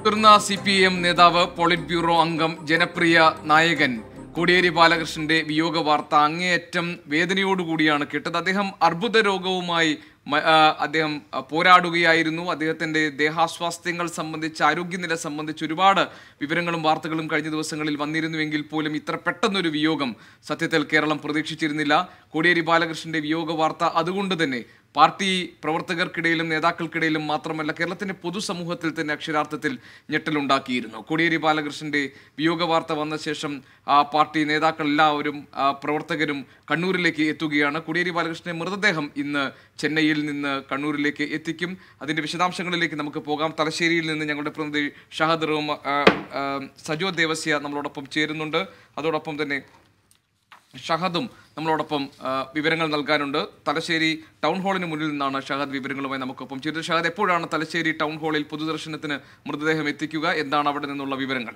മുതിർന്ന C P M നേതാവ് politburo അംഗം ജനപ്രിയ നായകൻ കോടിയേരി ബാലകൃഷ്ണന്റെ വിയോഗ വാർത്ത അങ്ങേയറ്റം വേദനയോടുകൂടിയാണ് കേട്ടത് അദ്ദേഹം അർബുദ രോഗവുമായി മ- ആ, അദ്ദേഹം ആ, പോരാടുകയായിരുന്നു അദ്ദേഹത്തിന്റെ ദേഹാസ്വാസ്ഥ്യങ്ങൾ സംബന്ധിച്ച് ആരോഗ്യനില സംബന്ധിച്ച് ഒരുപാട് വിവരങ്ങളും വാർത്തകളും കഴിഞ്ഞ ദിവസങ്ങളിൽ വന്നിരുന്നുവെങ്കിൽ പോലും ഇത്ര പെട്ടെന്നൊരു വിയോഗം സത്യത്തിൽ കേരളം പ്രതീക്ഷിച്ചിരുന്നില്ല കോടിയേരി ബാലകൃഷ്ണന്റെ വിയോഗ വാർത്ത അതുകൊണ്ട് തന്നെ പാർട്ടി പ്രവർത്തകർക്കിടയിലും നേതാക്കൾക്കിടയിലും മാത്രമല്ല കേരളത്തിന്റെ പൊതുസമൂഹത്തിൽ തന്നെ അക്ഷരാർത്ഥത്തിൽ ഞെട്ടലുണ്ടാക്കിയിരുന്നു കോടിയേരി ബാലകൃഷ്ണന്റെ വിയോഗ വാർത്ത വന്ന ശേഷം ആ പാർട്ടി നേതാക്കൾ എല്ലാവരും ആ, പ്രവർത്തകരും കണ്ണൂരിലേക്ക് എത്തുകയാണ് കോടിയേരി ബാലകൃഷ്ണന്റെ മൃതദേഹം ഇന്ന് ചെന്നൈയിൽ നിന്ന് കണ്ണൂരിലേക്ക് എത്തിക്കും അതിന്റെ വിശദാംശങ്ങളിലേക്ക് നമുക്ക് പോകാം തലശ്ശേരിയിൽ നിന്ന് ഞങ്ങളുടെ പ്രതിനിധി ഷഹദ് റഹ്മ ആ, ആ, സജോ ദേവസ്യ നമ്മളോടൊപ്പം ചേരുന്നുണ്ട് അതോടൊപ്പം തന്നെ ഷഹദും നമ്മളോടൊപ്പം ആ, വിവരങ്ങൾ നൽകാനുണ്ട് തലശ്ശേരി ടൗൺ ഹാളിന് മുന്നിൽ നിന്നാണ് ഷഹദ് വിവരങ്ങളുമായി നമുക്കൊപ്പം ചെയ്തത് ഷഹദ് എപ്പോഴാണ് തലശ്ശേരി ടൗൺ ഹാളിൽ പൊതുദർശനത്തിന് മൃതദേഹം എത്തിക്കുക എന്താണ് അവിടെ നിന്നുള്ള വിവരങ്ങൾ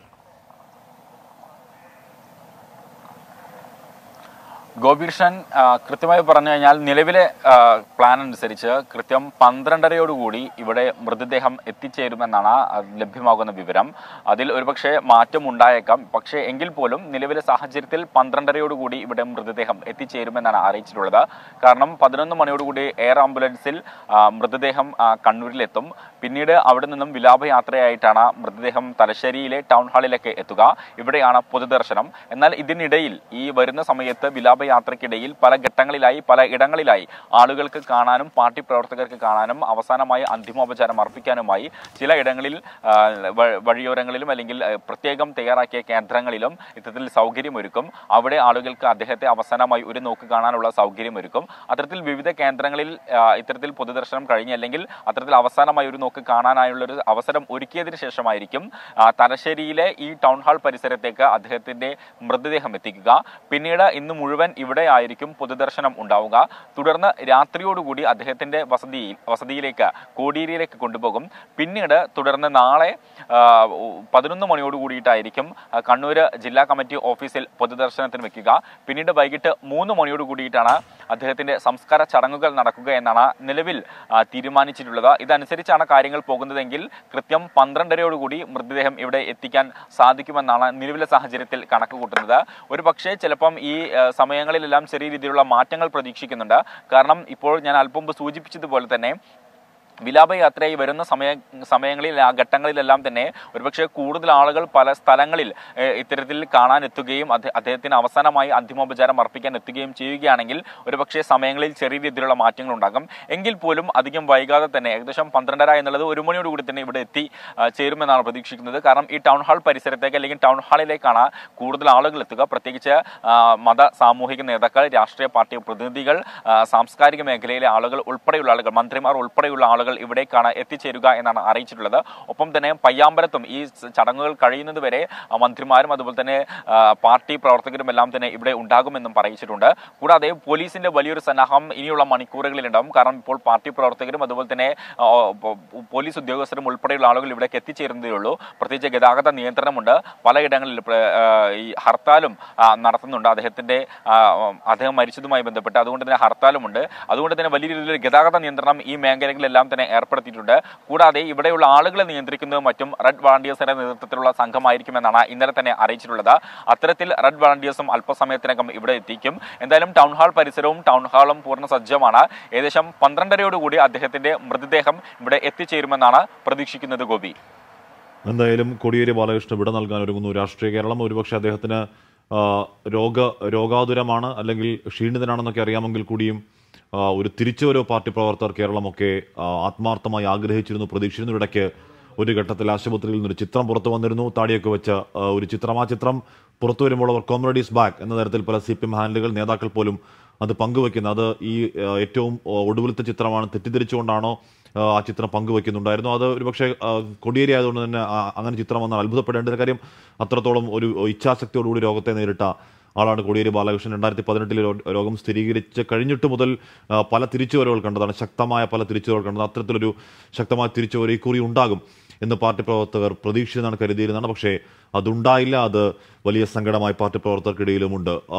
ഗോപികൃഷ്ണൻ ആ, കൃത്യമായി പറഞ്ഞു കഴിഞ്ഞാൽ നിലവിലെ ആ, പ്ലാൻ അനുസരിച്ച് കൃത്യം പന്ത്രണ്ടരയോടുകൂടി ഇവിടെ മൃതദേഹം എത്തിച്ചേരുമെന്നാണ് ആ, ലഭ്യമാകുന്ന വിവരം അതിൽ ഒരുപക്ഷെ മാറ്റം ഉണ്ടായേക്കാം പക്ഷേ എങ്കിൽ പോലും നിലവിലെ സാഹചര്യത്തിൽ പന്ത്രണ്ടരയോടുകൂടി ഇവിടെ മൃതദേഹം എത്തിച്ചേരുമെന്നാണ് അറിയിച്ചിട്ടുള്ളത് കാരണം പതിനൊന്ന് മണിയോടുകൂടി എയർ ആംബുലൻസിൽ ആ, മൃതദേഹം ആ, കണ്ണൂരിലെത്തും പിന്നീട് അവിടെ നിന്നും വിലാപയാത്രയായിട്ടാണ് മൃതദേഹം തലശ്ശേരിയിലെ ടൗൺ ഹാളിലേക്ക് എത്തുക ഇവിടെയാണ് പൊതുദർശനം എന്നാൽ ഇതിനിടയിൽ ഈ വരുന്ന സമയത്ത് വിലാപയാത്രയ്ക്കിടയിൽ പല ഘട്ടങ്ങളിലായി പല ഇടങ്ങളിലായി ആളുകൾക്ക് കാണാനും പാർട്ടി പ്രവർത്തകർക്ക് കാണാനും അവസാനമായി അന്തിമോപചാരം അർപ്പിക്കാനുമായി ചില ഇടങ്ങളിൽ ആ, വ- വഴിയോരങ്ങളിലും അല്ലെങ്കിൽ ആ, പ്രത്യേകം തയ്യാറാക്കിയ കേന്ദ്രങ്ങളിലും ഇത്തരത്തിൽ സൗകര്യമൊരുക്കും അവിടെ ആളുകൾക്ക് അദ്ദേഹത്തെ അവസാനമായി ഒരു നോക്ക് കാണാനുള്ള സൗകര്യമൊരുക്കും അത്തരത്തിൽ വിവിധ കേന്ദ്രങ്ങളിൽ ആ, ഇത്തരത്തിൽ പൊതുദർശനം കഴിഞ്ഞ് അല്ലെങ്കിൽ അത്തരത്തിൽ അവസാനമായി ഒരു നോക്ക് കാണാനായുള്ള ഒരു അവസരം ഒരുക്കിയതിനു ശേഷമായിരിക്കും ആ, തലശ്ശേരിയിലെ ഈ ടൗൺ ഹാൾ പരിസരത്തേക്ക് അദ്ദേഹത്തിന്റെ മൃതദേഹം എത്തിക്കുക പിന്നീട് ഇന്ന് മുഴുവൻ ഇവിടെ ആയിരിക്കും പൊതുദർശനം ഉണ്ടാവുക തുടർന്ന് രാത്രിയോടുകൂടി അദ്ദേഹത്തിന്റെ വസതിയിൽ വസതിയിലേക്ക് കോടിയേരിയിലേക്ക് കൊണ്ടുപോകും പിന്നീട് തുടർന്ന് നാളെ ആ, പതിനൊന്ന് മണിയോട് കൂടിയിട്ടായിരിക്കും ആ, കണ്ണൂർ ജില്ലാ കമ്മിറ്റി ഓഫീസിൽ പൊതുദർശനത്തിന് വെക്കുക പിന്നീട് വൈകിട്ട് മൂന്ന് മണിയോട് കൂടിയിട്ടാണ് അദ്ദേഹത്തിന്റെ സംസ്കാര ചടങ്ങുകൾ നടക്കുക എന്നാണ് നിലവിൽ ആ, തീരുമാനിച്ചിട്ടുള്ളത് ഇതനുസരിച്ചാണ് കാര്യങ്ങൾ പോകുന്നതെങ്കിൽ കൃത്യം പന്ത്രണ്ടരയോടുകൂടി മൃതദേഹം ഇവിടെ എത്തിക്കാൻ സാധിക്കുമെന്നാണ് നിലവിലെ സാഹചര്യത്തിൽ കണക്ക് കൂട്ടുന്നത് ഒരു പക്ഷേ ചിലപ്പം ഈ ആ, സമയങ്ങളിലെല്ലാം ചെറിയ രീതിയിലുള്ള മാറ്റങ്ങൾ പ്രതീക്ഷിക്കുന്നുണ്ട് കാരണം ഇപ്പോൾ ഞാൻ അല്പം മുമ്പ് സൂചിപ്പിച്ചതുപോലെ തന്നെ വിലാപയാത്രയായി വരുന്ന സമയ സമയങ്ങളിൽ ആ ഘട്ടങ്ങളിലെല്ലാം തന്നെ ഒരുപക്ഷെ കൂടുതൽ ആളുകൾ പല സ്ഥലങ്ങളിൽ ഏഹ്, ഇത്തരത്തിൽ കാണാൻ എത്തുകയും അദ്ദേ- അദ്ദേഹത്തിന് അവസാനമായി അന്തിമോപചാരം അർപ്പിക്കാൻ എത്തുകയും ചെയ്യുകയാണെങ്കിൽ ഒരുപക്ഷെ സമയങ്ങളിൽ ചെറിയ രീതിയിലുള്ള മാറ്റങ്ങൾ ഉണ്ടാകും എങ്കിൽ പോലും അധികം വൈകാതെ തന്നെ ഏകദേശം പന്ത്രണ്ടര എന്നുള്ളത് ഒരു മണിയോട് കൂടി തന്നെ ഇവിടെ എത്തി ആ, ചേരുമെന്നാണ് പ്രതീക്ഷിക്കുന്നത് കാരണം ഈ ടൗൺ ഹാൾ പരിസരത്തേക്ക് അല്ലെങ്കിൽ ടൗൺ ഹാളിലേക്കാണ് കൂടുതൽ ആളുകൾ എത്തുക പ്രത്യേകിച്ച് ആ, മത സാമൂഹിക നേതാക്കൾ രാഷ്ട്രീയ പാർട്ടി പ്രതിനിധികൾ ആ, സാംസ്കാരിക മേഖലയിലെ ആളുകൾ ഉൾപ്പെടെയുള്ള ആളുകൾ മന്ത്രിമാർ ഉൾപ്പെടെയുള്ള ആളുകൾ ഇവിടേക്കാണ് എത്തിച്ചേരുക എന്നാണ് അറിയിച്ചിട്ടുള്ളത് ഒപ്പം തന്നെ പയ്യാമ്പലത്തും ഈ സ- ചടങ്ങുകൾ കഴിയുന്നത് വരെ ആ, മന്ത്രിമാരും അതുപോലെ തന്നെ ആ, പാർട്ടി പ്രവർത്തകരും എല്ലാം തന്നെ ഇവിടെ ഉണ്ടാകുമെന്നും പറയിച്ചിട്ടുണ്ട് കൂടാതെ പോലീസിന്റെ വലിയൊരു സന്നാഹം ഇനിയുള്ള മണിക്കൂറുകളിൽ ഉണ്ടാവും കാരണം ഇപ്പോൾ പാർട്ടി പ്രവർത്തകരും അതുപോലെ തന്നെ ആ, പോ- പോലീസ് ഉദ്യോഗസ്ഥരും ഉൾപ്പെടെയുള്ള ആളുകൾ ഇവിടേക്ക് എത്തിച്ചേരുന്നതേ ഉള്ളൂ പ്രത്യേകിച്ച് ഗതാഗത നിയന്ത്രണമുണ്ട് പലയിടങ്ങളിൽ പ്ര- ആ, ഈ ഹർത്താലും ആ, നടത്തുന്നുണ്ട് അദ്ദേഹത്തിന്റെ ആ, അദ്ദേഹം മരിച്ചതുമായി ബന്ധപ്പെട്ട് അതുകൊണ്ട് തന്നെ ഹർത്താലുമുണ്ട് അതുകൊണ്ട് തന്നെ വലിയ രീതിയിൽ ഗതാഗത നിയന്ത്രണം ഈ മേഖലകളിലെല്ലാം തന്നെ ഏർപ്പെടുത്തിയിട്ടുണ്ട് കൂടാതെ ഇവിടെയുള്ള ആളുകളെ നിയന്ത്രിക്കുന്നതും മറ്റും റെഡ് വളണ്ടിയേഴ്സിന്റെ നേതൃത്വത്തിലുള്ള സംഘമായിരിക്കുമെന്നാണ് ഇന്നലെ തന്നെ അറിയിച്ചിട്ടുള്ളത് അത്തരത്തിൽ റെഡ് വളണ്ടിയേഴ്സും അല്പസമയത്തിനകം ഇവിടെ എത്തിക്കും എന്തായാലും ടൗൺ ഹാൾ പരിസരവും ടൗൺ ഹാളും പൂർണ്ണ സജ്ജമാണ് ഏകദേശം പന്ത്രണ്ടരയോടുകൂടി അദ്ദേഹത്തിന്റെ മൃതദേഹം ഇവിടെ എത്തിച്ചേരുമെന്നാണ് പ്രതീക്ഷിക്കുന്നത് ഗോപി എന്തായാലും കോടിയേരി ബാലകൃഷ്ണൻ വിട നൽകാൻ ഒരുങ്ങുന്നു രാഷ്ട്രീയ കേരളം ഒരുപക്ഷെ അദ്ദേഹത്തിന് ആ, രോഗ രോഗാതുരമാണ് അല്ലെങ്കിൽ ക്ഷീണിതനാണെന്നൊക്കെ അറിയാമെങ്കിൽ കൂടിയും ആ, ഒരു തിരിച്ചുവരവ് പാർട്ടി പ്രവർത്തകർ കേരളമൊക്കെ ആ, ആത്മാർത്ഥമായി ആഗ്രഹിച്ചിരുന്നു പ്രതീക്ഷിച്ചിരുന്നു ഇടയ്ക്ക് ഒരു ഘട്ടത്തിൽ ആശുപത്രിയിൽ നിന്നൊരു ചിത്രം പുറത്തു വന്നിരുന്നു താടിയൊക്കെ വെച്ച ആ, ഒരു ചിത്രം ആ ചിത്രം പുറത്തു വരുമ്പോൾ അവർ കോമ്രഡീസ് ബാക്ക് എന്ന തരത്തിൽ പല സി പി എം ഹാൻഡലുകൾ നേതാക്കൾ പോലും അത് പങ്കുവെക്കുന്നത് അത് ഈ ആ, ഏറ്റവും ആ, ഒടുവിലത്തെ ചിത്രമാണ് തെറ്റിദ്ധരിച്ചുകൊണ്ടാണോ ആ, ആ ചിത്രം പങ്കുവെക്കുന്നുണ്ടായിരുന്നു അത് ഒരുപക്ഷെ ആ, കൊടിയേരി ആയതുകൊണ്ട് തന്നെ ആ, അങ്ങനെ ചിത്രം വന്നാൽ അത്ഭുതപ്പെടേണ്ട കാര്യം അത്രത്തോളം ഒരു ഇച്ഛാശക്തിയോടുകൂടി രോഗത്തെ നേരിട്ട ആളാണ് കോടിയേരി ബാലകൃഷ്ണൻ രണ്ടായിരത്തി പതിനെട്ടിൽ രോഗം സ്ഥിരീകരിച്ച് കഴിഞ്ഞിട്ട് മുതൽ ആ, പല തിരിച്ചുവരവുകൾ കണ്ടതാണ് ശക്തമായ പല തിരിച്ചുവരവുകൾ കണ്ടത് അത്തരത്തിലൊരു ശക്തമായ തിരിച്ചുവരവ് ഇക്കുറി ഉണ്ടാകും എന്ന് പാർട്ടി പ്രവർത്തകർ പ്രതീക്ഷിച്ചെന്നാണ് കരുതിയിരുന്നതാണ് പക്ഷേ അതുണ്ടായില്ല അത് വലിയ സങ്കടമായി പാർട്ടി പ്രവർത്തകർക്കിടയിലുമുണ്ട് ആ,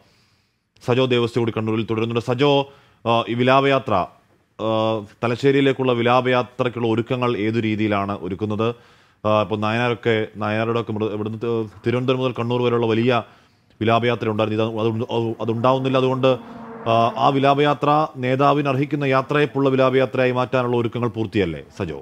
സജോ ദേവസ്വം കൂടി കണ്ണൂരിൽ തുടരുന്നുണ്ട് സജോ ആ, ഈ വിലാപയാത്ര ആ, തലശ്ശേരിയിലേക്കുള്ള വിലാപയാത്രയ്ക്കുള്ള ഒരുക്കങ്ങൾ ഏതു രീതിയിലാണ് ഒരുക്കുന്നത് ഇപ്പോൾ നായനാരൊക്കെ നായനാരുടെ ഒക്കെ മൃത- ഇവിടുന്ന് തി- തിരുവനന്തപുരം മുതൽ കണ്ണൂർ വരെയുള്ള വലിയ വിലാപയാത്ര ഉണ്ടായിരുന്നു ഇത് അത് അത് അതുണ്ടാവുന്നില്ല അതുകൊണ്ട് ആ, ആ വിലാപയാത്ര നേതാവിന് അർഹിക്കുന്ന യാത്രയെപ്പുള്ള വിലാപയാത്രയായി മാറ്റാനുള്ള ഒരുക്കങ്ങൾ പൂർത്തിയല്ലേ സജോ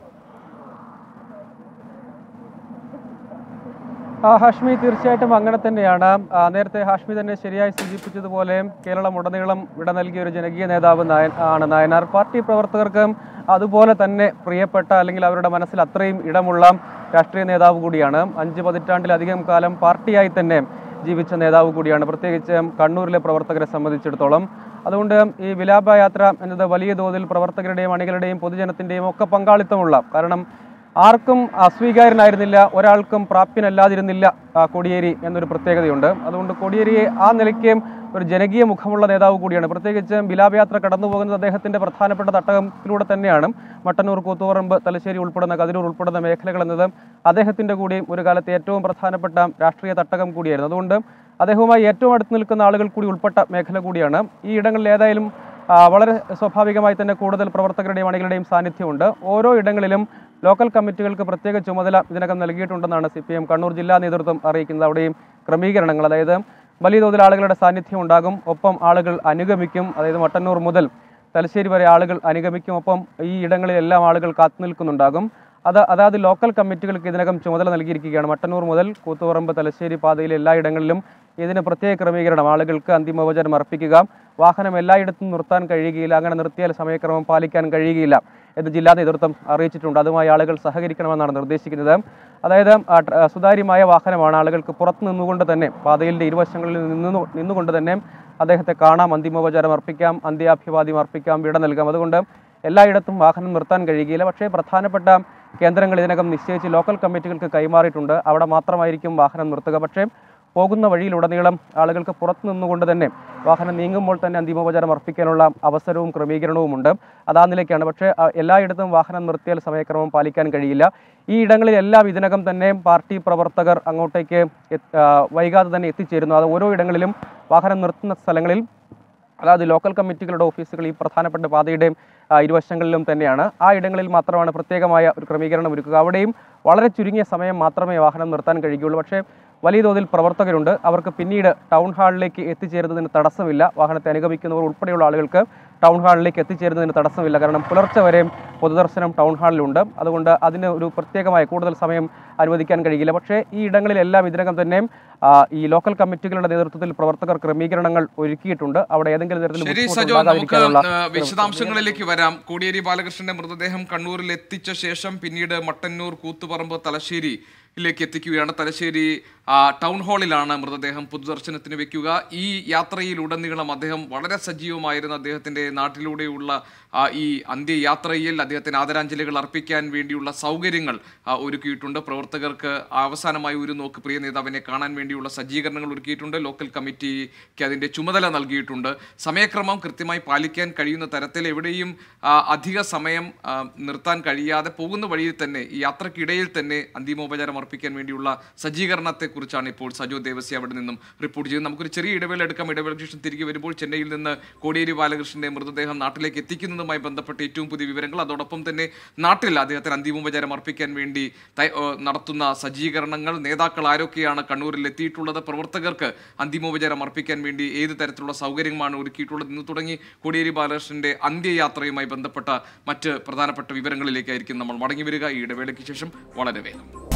ആ, ഹാഷ്മി തീർച്ചയായിട്ടും അങ്ങനെ തന്നെയാണ് ആ, നേരത്തെ ഹാഷ്മി തന്നെ ശരിയായി സൂചിപ്പിച്ചതുപോലെ കേരളം ഉടനീളം വിട നൽകിയ ഒരു ജനകീയ നേതാവ് നായൻ ആണ് നായനാർ പാർട്ടി പ്രവർത്തകർക്ക് അതുപോലെ തന്നെ പ്രിയപ്പെട്ട അല്ലെങ്കിൽ അവരുടെ മനസ്സിൽ അത്രയും ഇടമുള്ള രാഷ്ട്രീയ നേതാവ് കൂടിയാണ് അഞ്ച് പതിറ്റാണ്ടിലധികം കാലം പാർട്ടിയായി തന്നെ ജീവിച്ച നേതാവ് കൂടിയാണ് പ്രത്യേകിച്ച് കണ്ണൂരിലെ പ്രവർത്തകരെ സംബന്ധിച്ചിടത്തോളം അതുകൊണ്ട് ഈ വിലാപയാത്ര എന്നത് വലിയ തോതിൽ പ്രവർത്തകരുടെയും അണികളുടെയും പൊതുജനത്തിന്റെയും ഒക്കെ പങ്കാളിത്തമുള്ള കാരണം ആർക്കും അസ്വീകാര്യനായിരുന്നില്ല ഒരാൾക്കും പ്രാപ്യനല്ലാതിരുന്നില്ല ആ, കോടിയേരി എന്നൊരു പ്രത്യേകതയുണ്ട് അതുകൊണ്ട് കോടിയേരിയെ ആ നിലയ്ക്ക് ഒരു ജനകീയ മുഖമുള്ള നേതാവ് കൂടിയാണ് പ്രത്യേകിച്ച് വിലാപയാത്ര കടന്നു പോകുന്നത് അദ്ദേഹത്തിന്റെ പ്രധാനപ്പെട്ട തട്ടകത്തിലൂടെ തന്നെയാണ് മട്ടന്നൂർ കൂത്തുപറമ്പ് തലശ്ശേരി ഉൾപ്പെടുന്ന കതിരൂർ ഉൾപ്പെടുന്ന മേഖലകൾ എന്നത് അദ്ദേഹത്തിന്റെ കൂടി ഒരു കാലത്ത് ഏറ്റവും പ്രധാനപ്പെട്ട രാഷ്ട്രീയ തട്ടകം കൂടിയായിരുന്നു അതുകൊണ്ട് അദ്ദേഹവുമായി ഏറ്റവും അടുത്ത് നിൽക്കുന്ന ആളുകൾ കൂടി ഉൾപ്പെട്ട മേഖല കൂടിയാണ് ഈ ഇടങ്ങളിൽ ഏതായാലും ആ, വളരെ സ്വാഭാവികമായി തന്നെ കൂടുതൽ പ്രവർത്തകരുടെയും അണികളുടെയും സാന്നിധ്യമുണ്ട് ഓരോ ഇടങ്ങളിലും ലോക്കൽ കമ്മിറ്റികൾക്ക് പ്രത്യേക ചുമതല ഇതിനകം നൽകിയിട്ടുണ്ടെന്നാണ് സി പി എം കണ്ണൂർ ജില്ലാ നേതൃത്വം അറിയിക്കുന്നത് അവിടെയും ക്രമീകരണങ്ങൾ അതായത് വലിയ തോതിൽ ആളുകളുടെ സാന്നിധ്യം ഉണ്ടാകും ഒപ്പം ആളുകൾ അനുഗമിക്കും അതായത് മട്ടന്നൂർ മുതൽ തലശ്ശേരി വരെ ആളുകൾ അനുഗമിക്കും ഒപ്പം ഈ ഇടങ്ങളിലെല്ലാം ആളുകൾ കാത്തു നിൽക്കുന്നുണ്ടാകും അത് അതാത് ലോക്കൽ കമ്മിറ്റികൾക്ക് ഇതിനകം ചുമതല നൽകിയിരിക്കുകയാണ് മട്ടന്നൂർ മുതൽ കൂത്തുപറമ്പ് തലശ്ശേരി പാതയിലെ എല്ലാ ഇടങ്ങളിലും ഇതിന് പ്രത്യേക ക്രമീകരണം ആളുകൾക്ക് അന്തിമോപചാരം അർപ്പിക്കുക വാഹനം എല്ലായിടത്തും നിർത്താൻ കഴിയുകയില്ല അങ്ങനെ നിർത്തിയാൽ സമയക്രമം പാലിക്കാൻ കഴിയുകയില്ല എന്ന് ജില്ലാ നേതൃത്വം അറിയിച്ചിട്ടുണ്ട് അതുമായി ആളുകൾ സഹകരിക്കണമെന്നാണ് നിർദ്ദേശിക്കുന്നത് അതായത് ആ, ട്ര- ആ, സുതാര്യമായ വാഹനമാണ് ആളുകൾക്ക് പുറത്തു നിന്നുകൊണ്ട് തന്നെ പാതയിലെ ഇരുവശങ്ങളിൽ നിന്ന് നിന്നുകൊണ്ട് തന്നെ അദ്ദേഹത്തെ കാണാം അന്തിമോപചാരം അർപ്പിക്കാം അന്ത്യാഭിവാദ്യം അർപ്പിക്കാം വിട നൽകാം അതുകൊണ്ട് എല്ലായിടത്തും വാഹനം നിർത്താൻ കഴിയുകയില്ല പക്ഷേ പ്രധാനപ്പെട്ട കേന്ദ്രങ്ങൾ ഇതിനകം നിശ്ചയിച്ച് ലോക്കൽ കമ്മിറ്റികൾക്ക് കൈമാറിയിട്ടുണ്ട് അവിടെ മാത്രമായിരിക്കും വാഹനം നിർത്തുക പക്ഷേ പോകുന്ന വഴിയിലുടനീളം ആളുകൾക്ക് പുറത്തു നിന്നുകൊണ്ട് തന്നെ വാഹനം നീങ്ങുമ്പോൾ തന്നെ അന്തിമോപചാരം അർപ്പിക്കാനുള്ള അവസരവും ക്രമീകരണവും ഉണ്ട് അത് ആ നിലയ്ക്കാണ് പക്ഷേ ആ, എല്ലായിടത്തും വാഹനം നിർത്തിയാൽ സമയക്രമം പാലിക്കാൻ കഴിയില്ല ഈ ഇടങ്ങളിലെല്ലാം ഇതിനകം തന്നെ പാർട്ടി പ്രവർത്തകർ അങ്ങോട്ടേക്ക് എത്ത്- ആ, വൈകാതെ തന്നെ എത്തിച്ചേരുന്നു അത് ഓരോ ഇടങ്ങളിലും വാഹനം നിർത്തുന്ന സ്ഥലങ്ങളിൽ അതായത് ലോക്കൽ കമ്മിറ്റികളുടെ ഓഫീസുകൾ ഈ പ്രധാനപ്പെട്ട പാതയുടെയും ആ, ഇരുവശങ്ങളിലും തന്നെയാണ് ആ ഇടങ്ങളിൽ മാത്രമാണ് പ്രത്യേകമായ ഒരു ക്രമീകരണം ഒരുക്കുക അവിടെയും വളരെ ചുരുങ്ങിയ സമയം മാത്രമേ വാഹനം നിർത്താൻ കഴിയുകയുള്ളൂ പക്ഷേ വലിയ തോതിൽ പ്രവർത്തകരുണ്ട് അവർക്ക് പിന്നീട് ടൗൺ ഹാളിലേക്ക് എത്തിച്ചേരുന്നതിന് തടസ്സമില്ല വാഹനത്തെ അനുഗമിക്കുന്നവർ ഉൾപ്പെടെയുള്ള ആളുകൾക്ക് ടൗൺ ഹാളിലേക്ക് എത്തിച്ചേരുന്നതിന് തടസ്സമില്ല കാരണം പുലർച്ചെ വരെ പൊതുദർശനം ടൗൺ ഹാളിലുണ്ട് അതുകൊണ്ട് അതിന് ഒരു പ്രത്യേകമായ കൂടുതൽ സമയം അനുവദിക്കാൻ കഴിയില്ല പക്ഷേ ഈ ഇടങ്ങളിലെല്ലാം ഇതിനകം തന്നെ ആ, ഈ ലോക്കൽ കമ്മിറ്റികളുടെ നേതൃത്വത്തിൽ പ്രവർത്തകർ ക്രമീകരണങ്ങൾ ഒരുക്കിയിട്ടുണ്ട് അവിടെ ഏതെങ്കിലും തരത്തിൽ ശരി ബുദ്ധിമുട്ട് സജോ നമുക്ക് ഉണ്ടാകാതിരിക്കാനുള്ള ആ, വിശദാംശങ്ങളിലേക്ക് വരാം കോടിയേരി ബാലകൃഷ്ണന്റെ മൃതദേഹം കണ്ണൂരിൽ എത്തിച്ച ശേഷം പിന്നീട് മട്ടന്നൂർ കൂത്തുപറമ്പ് തലശ്ശേരിയിലേക്ക് എത്തിക്കുകയാണ് തലശ്ശേരി ആ, ടൗൺ ഹാളിലാണ് മൃതദേഹം പൊതുദർശനത്തിന് വെക്കുക ഈ യാത്രയിലുടനീളം അദ്ദേഹം വളരെ സജീവമായിരുന്ന അദ്ദേഹത്തിന്റെ നാട്ടിലൂടെയുള്ള ആ, ഈ അന്ത്യയാത്രയിൽ അദ്ദേഹത്തിന് ആദരാഞ്ജലികൾ അർപ്പിക്കാൻ വേണ്ടിയുള്ള സൗകര്യങ്ങൾ ആ, ഒരുക്കിയിട്ടുണ്ട് പ്രവർത്തകർക്ക് അവസാനമായി ഒരു നോക്ക് പ്രിയ നേതാവിനെ കാണാൻ വേണ്ടിയുള്ള സജ്ജീകരണങ്ങൾ ഒരുക്കിയിട്ടുണ്ട് ലോക്കൽ കമ്മിറ്റിക്ക് അതിന്റെ ചുമതല നൽകിയിട്ടുണ്ട് സമയക്രമം കൃത്യമായി പാലിക്കാൻ കഴിയുന്ന തരത്തിൽ എവിടെയും ആ, അധിക സമയം ആ, നിർത്താൻ കഴിയാതെ പോകുന്ന വഴിയിൽ തന്നെ ഈ യാത്രക്കിടയിൽ തന്നെ അന്തിമോപചാരം അർപ്പിക്കാൻ വേണ്ടിയുള്ള സജ്ജീകരണത്തെക്കുറിച്ചാണ് ഇപ്പോൾ സജോ ദേവസ്യ അവിടെ നിന്നും റിപ്പോർട്ട് ചെയ്യുന്നത് നമുക്കൊരു ചെറിയ ഇടവേള എടുക്കാം ഇടവേളയ്ക്ക് ശേഷം തിരികെ വരുമ്പോൾ ചെന്നൈയിൽ നിന്ന് കോടിയേരി ബാലകൃഷ്ണന്റെ മൃതദേഹം നാട്ടിലേക്ക് എത്തിക്കുന്നതുമായി ബന്ധപ്പെട്ട ഏറ്റവും പുതിയ വിവരങ്ങൾ അതോടൊപ്പം തന്നെ നാട്ടിൽ അദ്ദേഹത്തിന് അന്തിമോപചാരം അർപ്പിക്കാൻ വേണ്ടി തയ്യ- ഏഹ് നടത്തുന്ന സജ്ജീകരണങ്ങൾ നേതാക്കൾ ആരൊക്കെയാണ് കണ്ണൂരിൽ എത്തിയിട്ടുള്ളത് പ്രവർത്തകർക്ക് അന്തിമോപചാരം അർപ്പിക്കാൻ വേണ്ടി ഏത് തരത്തിലുള്ള സൗകര്യമാണ് ഒരുക്കിയിട്ടുള്ളത് എന്ന് തുടങ്ങി കോടിയേരി ബാലകൃഷ്ണന്റെ അന്ത്യയാത്രയുമായി ബന്ധപ്പെട്ട മറ്റ് പ്രധാനപ്പെട്ട വിവരങ്ങളിലേക്കായിരിക്കും നമ്മൾ മടങ്ങി വരിക ഈ ഇടവേളയ്ക്ക് ശേഷം വളരെ വേഗം